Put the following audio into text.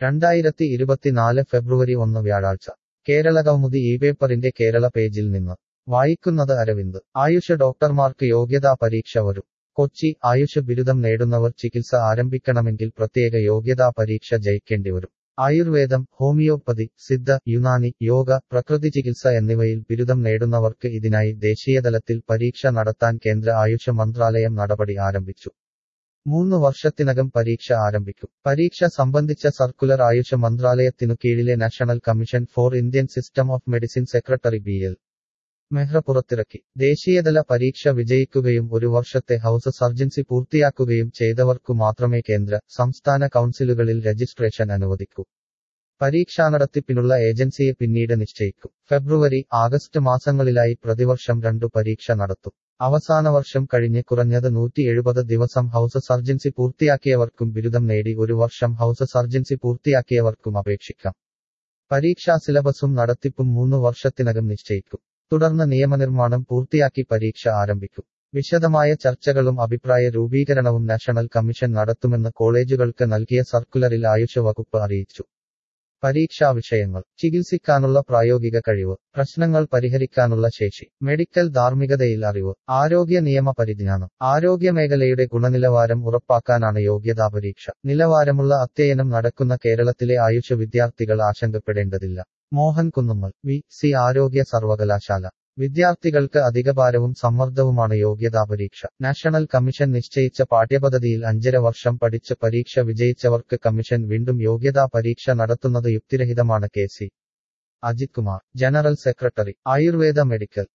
രണ്ടായിരത്തി ഇരുപത്തിനാല് ഫെബ്രുവരി ഒന്ന് വ്യാഴാഴ്ച കേരള കൗമുദി ഈ പേപ്പറിന്റെ കേരള പേജിൽ നിന്ന് വായിക്കുന്നത് അരവിന്ദ് ആയുഷ് ഡോക്ടർമാർക്ക് യോഗ്യതാ പരീക്ഷ വരും കൊച്ചി ആയുഷ് ബിരുദം നേടുന്നവർ ചികിത്സ ആരംഭിക്കണമെങ്കിൽ പ്രത്യേക യോഗ്യതാ പരീക്ഷ ജയിക്കേണ്ടിവരും ആയുർവേദം ഹോമിയോപ്പതി സിദ്ധ യുനാനി യോഗ പ്രകൃതി ചികിത്സ എന്നിവയിൽ ബിരുദം നേടുന്നവർക്ക് ഇതിനായി ദേശീയതലത്തിൽ പരീക്ഷ നടത്താൻ കേന്ദ്ര ആയുഷ് മന്ത്രാലയം നടപടി ആരംഭിച്ചു മൂന്ന് വർഷത്തിനകം പരീക്ഷ ആരംഭിക്കും പരീക്ഷ സംബന്ധിച്ച സർക്കുലർ ആയുഷ് മന്ത്രാലയത്തിനു കീഴിലെ national commission for Indian system of medicine secretary B L Mehra പുറത്തിറക്കി ദേശീയതല പരീക്ഷ വിജയിക്കുകയും ഒരു വർഷത്തെ ഹൌസ് സർജൻസി പൂർത്തിയാക്കുകയും ചെയ്തവർക്കു മാത്രമേ കേന്ദ്ര സംസ്ഥാന കൗൺസിലുകളിൽ രജിസ്ട്രേഷൻ അനുവദിക്കൂ പരീക്ഷാ നടത്തിപ്പിനുള്ള ഏജൻസിയെ പിന്നീട് നിശ്ചയിക്കും ഫെബ്രുവരി ആഗസ്റ്റ് മാസങ്ങളിലായി പ്രതിവർഷം രണ്ടു പരീക്ഷ നടത്തും അവസാന വർഷം കഴിഞ്ഞ് കുറഞ്ഞത് നൂറ്റി എഴുപത് ദിവസം ഹൌസ് സർജൻസി പൂർത്തിയാക്കിയവർക്കും ബിരുദം നേടി ഒരു വർഷം ഹൌസ് സർജൻസി പൂർത്തിയാക്കിയവർക്കും അപേക്ഷിക്കാം പരീക്ഷാ സിലബസും നടത്തിപ്പും മൂന്ന് വർഷത്തിനകം നിശ്ചയിക്കും തുടർന്ന് നിയമനിർമ്മാണം പൂർത്തിയാക്കി പരീക്ഷ ആരംഭിക്കും വിശദമായ ചർച്ചകളും അഭിപ്രായ രൂപീകരണവും നാഷണൽ കമ്മീഷൻ നടത്തുമെന്ന് കോളേജുകൾക്ക് നൽകിയ സർക്കുലറിൽ ആയുഷ് വകുപ്പ് അറിയിച്ചു പരീക്ഷാ വിഷയങ്ങൾ ചികിത്സിക്കാനുള്ള പ്രായോഗിക കഴിവ് പ്രശ്നങ്ങൾ പരിഹരിക്കാനുള്ള ശേഷി മെഡിക്കൽ ധാർമ്മികതയിൽ അറിവ് ആരോഗ്യ നിയമ പരിജ്ഞാനം ആരോഗ്യ മേഖലയുടെ ഗുണനിലവാരം ഉറപ്പാക്കാനാണ് യോഗ്യതാ പരീക്ഷ നിലവാരമുള്ള അധ്യയനം നടക്കുന്ന കേരളത്തിലെ ആയുഷ് വിദ്യാർത്ഥികൾ ആശങ്കപ്പെടേണ്ടതില്ല മോഹൻ കുന്നുമ്മൽ വി സി ആരോഗ്യ സർവകലാശാല വിദ്യാർത്ഥികൾക്ക് അധികഭാരവും സമ്മർദ്ദവുമാണ് യോഗ്യതാ പരീക്ഷ നാഷണൽ കമ്മീഷൻ നിശ്ചയിച്ച പാഠ്യപദ്ധതിയിൽ അഞ്ചര വർഷം പഠിച്ച് പരീക്ഷ വിജയിച്ചവർക്ക് കമ്മീഷൻ വീണ്ടും യോഗ്യതാ പരീക്ഷ നടത്തുന്നത് യുക്തിരഹിതമാണ് K C Ajith Kumar general secretary Ayurveda medical